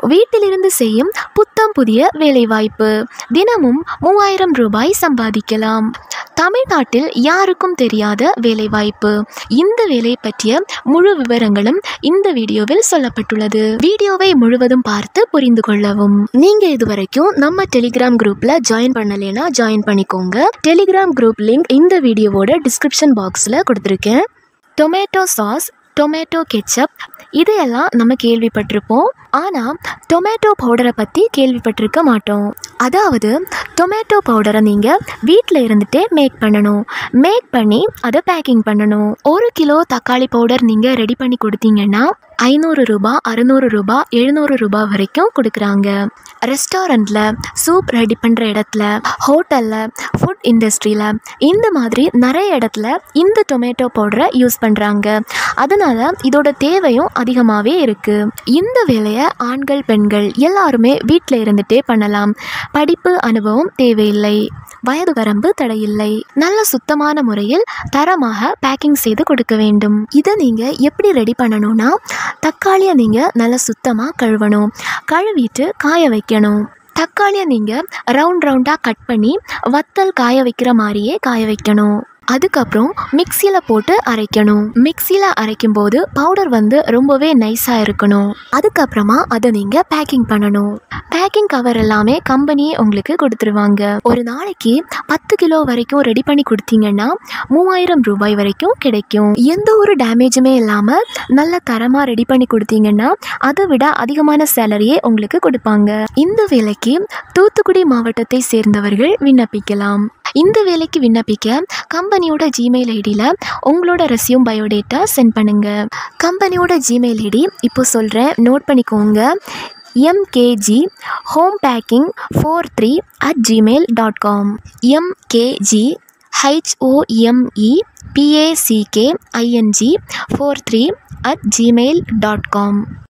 வீட்டிலிருந்து செய்யும் புத்தம் புதிய வேலைவாய்ப்பு தினமும் மூவாயிரம் ரூபாய் சம்பாதிக்கலாம் தமிழ்நாட்டில் யாருக்கும் தெரியாத வேலைவாய்ப்பு இந்த வேலை பற்றிய முழு விவரங்களும் இந்த வீடியோவில் சொல்லப்பட்டுள்ளது வீடியோவை முழுவதும் பார்த்து புரிந்து கொள்ளவும் நீங்க இதுவரைக்கும் நம்ம டெலிகிராம் குரூப்ல ஜாயின் பண்ணலைன்னா ஜாயின் பண்ணிக்கோங்க டெலிகிராம் குரூப் லிங்க் இந்த வீடியோவோட டிஸ்கிரிப்ஷன் பாக்ஸ்ல கொடுத்துருக்கேன் டொமேட்டோ சாஸ் டொமேட்டோ கெச்சப் இதையெல்லாம் நம்ம கேள்விப்பட்டிருப்போம் ஆனால் டொமேட்டோ பவுடரை பற்றி கேள்விப்பட்டிருக்க மாட்டோம் அதாவது டொமேட்டோ பவுடரை நீங்கள் வீட்டில் இருந்துகிட்டே மேக் பண்ணணும் மேக் பண்ணி அதை பேக்கிங் பண்ணணும் ஒரு கிலோ தக்காளி பவுடர் நீங்கள் ரெடி பண்ணி கொடுத்தீங்கன்னா ஐநூறு ரூபாய் அறுநூறு ரூபாய் எழுநூறு ரூபாய் வரைக்கும் கொடுக்குறாங்க ரெஸ்டாரண்ட்டில் சூப் ரெடி பண்ணுற இடத்துல ஹோட்டலில் ஃபுட் இண்டஸ்ட்ரியில் இந்த மாதிரி நிறைய இடத்துல இந்த டொமேட்டோ பவுடரை யூஸ் பண்ணுறாங்க அதனால் இதோட தேவையும் அதிகமாகவே இருக்குது இந்த வேலையை ஆண்கள் பெண்கள் எல்லாருமே வீட்டில் இருந்துகிட்டே பண்ணலாம் படிப்பு அனுபவம் தேவையில்லை வயது வரம்பு தடையில்லை நல்ல சுத்தமான முறையில் தரமாக பேக்கிங் செய்து கொடுக்க வேண்டும் இதை நீங்கள் எப்படி ரெடி பண்ணணும்னா தக்காளியை நீங்கள் நல்லா சுத்தமாக கழுவணும் கழுவிட்டு காய வைக்கணும் தக்காளியை நீங்கள் ரவுண்ட் ரவுண்டாக கட் பண்ணி வத்தல் காய வைக்கிற மாதிரியே காய வைக்கணும் அதுக்கப்புறம் மிக்சியில் போட்டு அரைக்கணும் மிக்சியில் அரைக்கும் போது பவுடர் வந்து ரொம்பவே நைஸாக இருக்கணும் அதுக்கப்புறமா அதை நீங்கள் பேக்கிங் பண்ணணும் பேக்கிங் கவர் எல்லாமே கம்பெனியே உங்களுக்கு கொடுத்துருவாங்க ஒரு நாளைக்கு பத்து கிலோ வரைக்கும் ரெடி பண்ணி கொடுத்தீங்கன்னா மூவாயிரம் ரூபாய் வரைக்கும் கிடைக்கும் எந்த ஒரு டேமேஜுமே இல்லாமல் நல்ல தரமாக ரெடி பண்ணி கொடுத்தீங்கன்னா அதை விட அதிகமான சேலரியே உங்களுக்கு கொடுப்பாங்க இந்த வேலைக்கு தூத்துக்குடி மாவட்டத்தை சேர்ந்தவர்கள் விண்ணப்பிக்கலாம் இந்த வேலைக்கு விண்ணப்பிக்க கம்பெனியோட ஜிமெயில் ஐடியில் உங்களோட ரெஸ்யூம் பயோடேட்டா சென்ட் பண்ணுங்க கம்பெனியோட ஜிமெயில் ஐடி இப்போ சொல்கிறேன் நோட் பண்ணிக்கோங்க MKG home baking four three at Gmail dot com MKG H O M E B A C K I N G four three at Gmail dot com